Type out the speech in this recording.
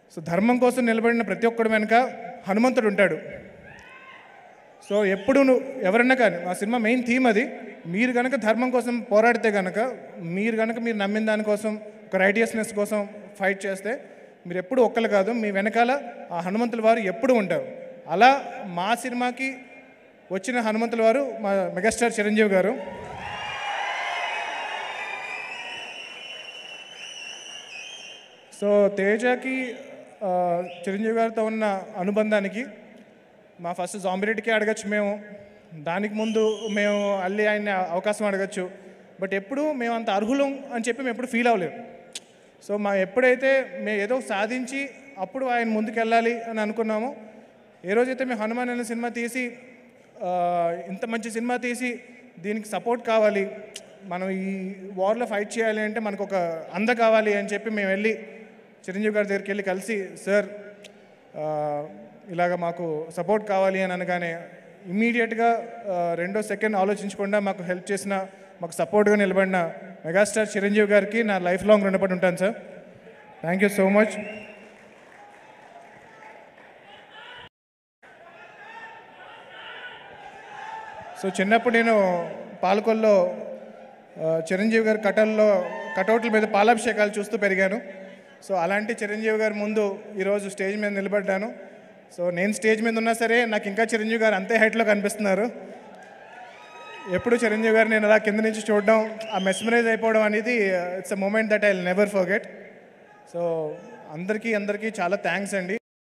so ధర్మం కోసం నిలబడిన ప్రతి ఒక్కడు వెనుక హనుమంతుడు ఉంటాడు సో ఎప్పుడు నువ్వు ఎవరన్నా కానీ ఆ సినిమా మెయిన్ థీమ్ అది మీరు కనుక ధర్మం కోసం పోరాడితే కనుక మీరు కనుక మీరు నమ్మిన దానికోసం ఒక రైటియస్నెస్ కోసం ఫైట్ చేస్తే మీరు ఎప్పుడు ఒక్కరు కాదు మీ వెనకాల ఆ హనుమంతుల వారు ఎప్పుడు ఉంటారు అలా మా సినిమాకి వచ్చిన హనుమంతుల వారు మా మెగాస్టార్ చిరంజీవి గారు సో తేజకి ఆ, చిరంజీవి గారితో ఉన్న అనుబంధానికి మా ఫస్ట్ జాంబిరెడ్డికి అడగచ్చు మేము దానికి ముందు మేము అల్లి ఆయన అవకాశం అడగచ్చు బట్ ఎప్పుడు మేము అంత అర్హులం అని చెప్పి మేము ఎప్పుడు ఫీల్ అవ్వలేము సో మా ఎప్పుడైతే మేము ఏదో సాధించి అప్పుడు ఆయన ముందుకెళ్ళాలి అని అనుకున్నామో ఏ రోజైతే మేము హనుమాన్ అనే సినిమా తీసి ఆ, ఇంత మంచి సినిమా తీసి దీనికి సపోర్ట్ కావాలి మనం ఈ వార్లో ఫైట్ చేయాలి అంటే మనకు ఒక అంద కావాలి అని చెప్పి మేము వెళ్ళి చిరంజీవి గారి దగ్గరికి వెళ్ళి కలిసి సార్ ఆ, ఇలాగ మాకు సపోర్ట్ కావాలి అని అనగానే ఇమ్మీడియట్గా రెండో సెకండ్ ఆలోచించకుండా మాకు హెల్ప్ చేసిన మాకు సపోర్ట్గా నిలబడిన మెగాస్టార్ చిరంజీవి గారికి నా లైఫ్ లాంగ్ రుణపడి ఉంటాను sir thank you so much so చిన్నప్పుడు నేను పాలకొల్లో ఆ, చిరంజీవి గారి కటల్లో కటౌట్ల మీద పాలాభిషేకాలు చూస్తూ పెరిగాను సో అలాంటి చిరంజీవి గారి ముందు ఈరోజు స్టేజ్ మీద నిలబడ్డాను సో నేను స్టేజ్ మీద ఉన్నా సరే నాకు ఇంకా చిరంజీవి గారు అంతే హైట్లో కనిపిస్తున్నారు ఎప్పుడు చిరంజీవి గారు నేను అలా కింద నుంచి చూడడం ఆ మెస్మరైజ్ అయిపోవడం అనేది it's a moment that I never forget so అందరికీ అందరికీ చాలా థ్యాంక్స్ అండి